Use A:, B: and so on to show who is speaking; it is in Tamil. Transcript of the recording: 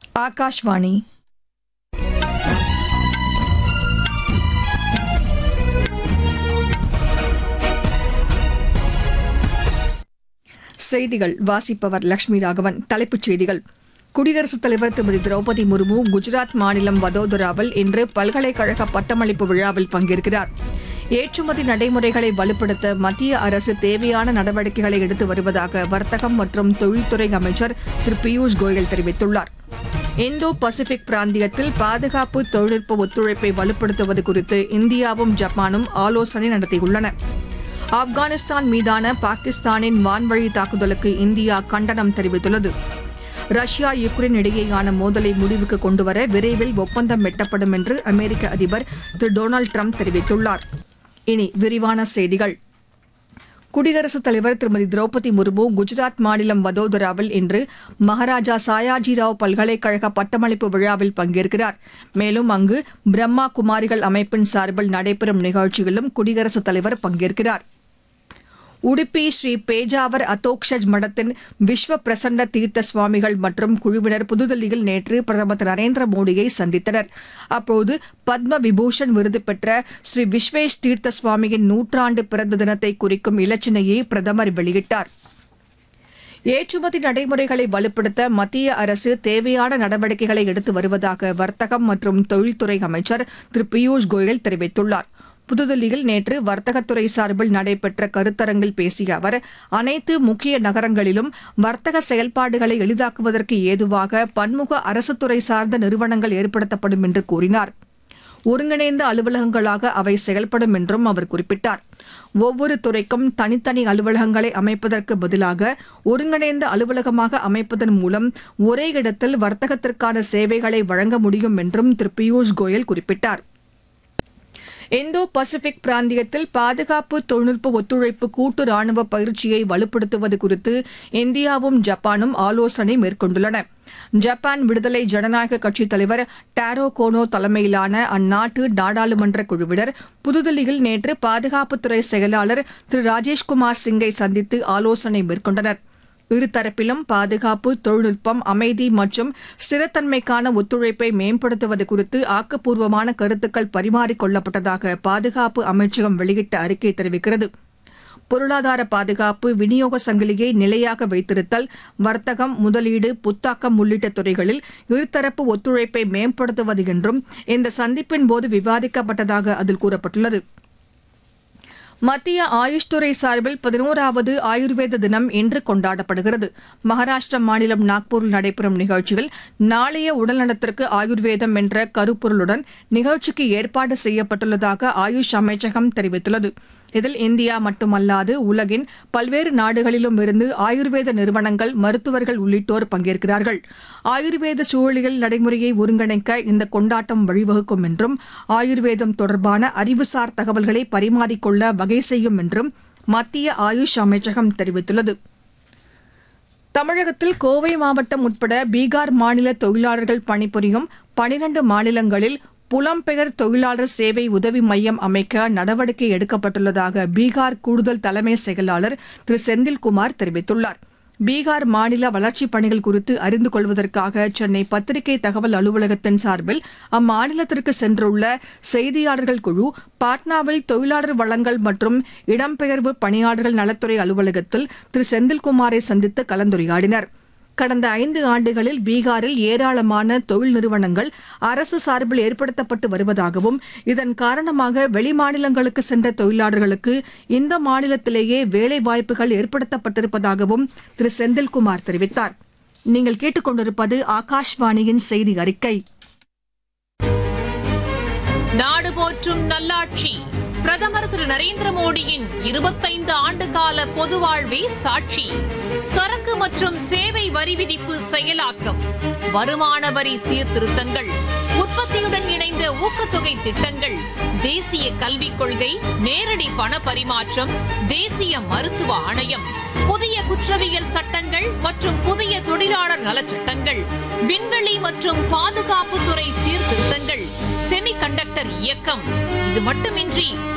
A: ஆகாஷ்வாணி செய்திகள் வாசிப்பவர் லட்சுமி ராகவன் தலைப்புச் செய்திகள் குடியரசுத் தலைவர் திருமதி திரௌபதி முர்மு குஜராத் மாநிலம் வதோதராவில் இன்று பல்கலைக்கழக பட்டமளிப்பு விழாவில் பங்கேற்கிறார் ஏற்றுமதி நடைமுறைகளை வலுப்படுத்த மத்திய அரசு தேவையான நடவடிக்கைகளை எடுத்து வருவதாக வர்த்தகம் மற்றும் தொழில்துறை அமைச்சர் திரு பியூஷ் கோயல் தெரிவித்துள்ளார் இந்தோ பசிபிக் பிராந்தியத்தில் பாதுகாப்பு தொழில்நுட்ப ஒத்துழைப்பை வலுப்படுத்துவது குறித்து இந்தியாவும் ஜப்பானும் ஆலோசனை நடத்தியுள்ளன ஆப்கானிஸ்தான் மீதான பாகிஸ்தானின் வான்வழி தாக்குதலுக்கு இந்தியா கண்டனம் தெரிவித்துள்ளது ரஷ்யா யுக்ரைன் இடையேயான மோதலை முடிவுக்கு கொண்டுவர விரைவில் ஒப்பந்தம் எட்டப்படும் என்று அமெரிக்க அதிபர் திரு டொனால்டு ட்ரம்ப் தெரிவித்துள்ளார் இனி விரிவான செய்திகள் குடியரசுத் தலைவர் திருமதி திரௌபதி முர்மு குஜராத் மாநிலம் வதோதராவில் இன்று மகாராஜா சாயாஜிராவ் பல்கலைக்கழக பட்டமளிப்பு விழாவில் பங்கேற்கிறார் மேலும் அங்கு பிரம்மா குமாரிகள் அமைப்பின் சார்பில் நடைபெறும் நிகழ்ச்சியிலும் குடியரசுத் தலைவர் பங்கேற்கிறார் உடுப்பி ஸ்ரீ பேஜாவர் அத்தோக்ஷஜ் மடத்தின் விஸ்வ பிரசன்ன தீர்த்த சுவாமிகள் மற்றும் குழுவினர் புதுதில்லியில் நேற்று பிரதமர் திரு நரேந்திர மோடியை சந்தித்தனர் அப்போது பத்ம விபூஷன் விருது பெற்ற ஸ்ரீ விஸ்வேஷ் தீர்த்த சுவாமியின் நூற்றாண்டு பிறந்த தினத்தை குறிக்கும் இலச்சினையை பிரதமர் வெளியிட்டார் ஏற்றுமதி நடைமுறைகளை வலுப்படுத்த மத்திய அரசு தேவையான நடவடிக்கைகளை எடுத்து வருவதாக வர்த்தகம் மற்றும் தொழில்துறை அமைச்சர் திரு பியூஷ் கோயல் தெரிவித்துள்ளார் புதுதில்லியில் நேற்று வர்த்தகத்துறை சார்பில் நடைபெற்ற கருத்தரங்கில் பேசிய அவர் அனைத்து முக்கிய நகரங்களிலும் வர்த்தக செயல்பாடுகளை எளிதாக்குவதற்கு ஏதுவாக பன்முக அரசுத்துறை சார்ந்த நிறுவனங்கள் ஏற்படுத்தப்படும் என்று கூறினார் ஒருங்கிணைந்த அலுவலகங்களாக அவை செயல்படும் என்றும் அவர் குறிப்பிட்டார் ஒவ்வொரு துறைக்கும் தனித்தனி அலுவலகங்களை அமைப்பதற்கு பதிலாக ஒருங்கிணைந்த அலுவலகமாக அமைப்பதன் மூலம் ஒரே இடத்தில் வர்த்தகத்திற்கான சேவைகளை வழங்க முடியும் என்றும் திரு பியூஷ் கோயல் குறிப்பிட்டார் இந்தோ பசிபிக் பிராந்தியத்தில் பாதுகாப்பு தொழில்நுட்ப ஒத்துழைப்பு கூட்டு ராணுவ பயிற்சியை வலுப்படுத்துவது குறித்து இந்தியாவும் ஜப்பானும் ஆலோசனை மேற்கொண்டுள்ளன ஜப்பான் விடுதலை ஜனநாயக கட்சித் தலைவர் டாரோ கோனோ தலைமையிலான அந்நாட்டு நாடாளுமன்ற குழுவினர் புதுதில்லியில் நேற்று பாதுகாப்புத்துறை செயலாளர் திரு ராஜேஷ்குமார் சிங்கை சந்தித்து ஆலோசனை மேற்கொண்டனர் இருதரப்பிலும் பாதுகாப்பு தொழில்நுட்பம் அமைதி மற்றும் ஸ்திரத்தன்மைக்கான ஒத்துழைப்பை மேம்படுத்துவது குறித்து ஆக்கப்பூர்வமான கருத்துக்கள் பரிமாறிக் கொள்ளப்பட்டதாக பாதுகாப்பு அமைச்சகம் வெளியிட்ட அறிக்கை தெரிவிக்கிறது பொருளாதார பாதுகாப்பு விநியோக சங்கிலியை நிலையாக வைத்திருத்தல் வர்த்தகம் முதலீடு புத்தாக்கம் உள்ளிட்ட துறைகளில் இருதரப்பு ஒத்துழைப்பை மேம்படுத்துவது என்றும் இந்த சந்திப்பின் போது விவாதிக்கப்பட்டதாக அதில் கூறப்பட்டுள்ளது மத்திய ஆயுஷ் துறை சார்பில் பதினோராவது ஆயுர்வேத தினம் இன்று கொண்டாடப்படுகிறது மகாராஷ்டிர மாநிலம் நாக்பூரில் நடைபெறும் நிகழ்ச்சியில் நாளைய உடல்நலத்திற்கு ஆயுர்வேதம் என்ற கருப்பொருளுடன் நிகழ்ச்சிக்கு ஏற்பாடு செய்யப்பட்டுள்ளதாக ஆயுஷ் அமைச்சகம் தெரிவித்துள்ளது இதில் இந்தியா மட்டுமல்லாது உலகின் பல்வேறு நாடுகளிலும் இருந்து ஆயுர்வேத நிறுவனங்கள் மருத்துவர்கள் உள்ளிட்டோர் பங்கேற்கிறார்கள் ஆயுர்வேத சூழலியல் நடைமுறையை ஒருங்கிணைக்க இந்த கொண்டாட்டம் வழிவகுக்கும் என்றும் ஆயுர்வேதம் தொடர்பான அறிவுசார் தகவல்களை பரிமாறிக்கொள்ள வகை செய்யும் என்றும் மத்திய ஆயுஷ் அமைச்சகம் தெரிவித்துள்ளது தமிழகத்தில் கோவை மாவட்டம் உட்பட பீகார் மாநில தொழிலாளர்கள் பணிபுரியும் பனிரண்டு மாநிலங்களில் புலம்பெயர் தொழிலாளர் சேவை உதவி மையம் அமைக்க நடவடிக்கை எடுக்கப்பட்டுள்ளதாக பீகார் கூடுதல் தலைமை செயலாளர் திரு செந்தில்குமார் தெரிவித்துள்ளார் பீகார் மாநில வளர்ச்சிப் பணிகள் குறித்து அறிந்து கொள்வதற்காக சென்னை பத்திரிகை தகவல் அலுவலகத்தின் சார்பில் அம்மாநிலத்திற்கு சென்றுள்ள செய்தியாளர்கள் குழு பாட்னாவில் தொழிலாளர் வளங்கள் மற்றும் இடம்பெயர்வு பணியாளர்கள் நலத்துறை அலுவலகத்தில் திரு செந்தில்குமாரை சந்தித்து கலந்துரையாடினர் கடந்த ஐந்து ஆண்டுகளில் பீகாரில் ஏராளமான தொழில் நிறுவனங்கள் அரசு சார்பில் ஏற்படுத்தப்பட்டு வருவதாகவும் இதன் காரணமாக வெளிமாநிலங்களுக்கு சென்ற தொழிலாளர்களுக்கு இந்த மாநிலத்திலேயே வேலை வாய்ப்புகள் ஏற்படுத்தப்பட்டிருப்பதாகவும் திரு செந்தில்குமார் தெரிவித்தார் நீங்கள் கேட்டுக்கொண்டிருப்பது ஆகாஷ்வாணியின் செய்தி அறிக்கை
B: நாடு போற்றும் நல்லாட்சி பிரதமர் திரு நரேந்திர மோடியின் இருபத்தைந்து ஆண்டு கால பொது வாழ்வே சாட்சி சரக்கு மற்றும் சேவை வரி விதிப்பு செயலாக்கம் வருமான வரி சீர்திருத்தங்கள் உற்பத்தியுடன் இணைந்த ஊக்கத்தொகை திட்டங்கள் தேசிய கல்விக் கொள்கை நேரடி பண பரிமாற்றம் தேசிய மருத்துவ ஆணையம் புதிய குற்றவியல் சட்டங்கள் மற்றும் புதிய தொழிலாளர் நலச்சட்டங்கள் விண்வெளி மற்றும் பாதுகாப்புத்துறை சீர்திருத்தங்கள் செமிகண்டக்டர் இயக்கம் இது மட்டுமின்றி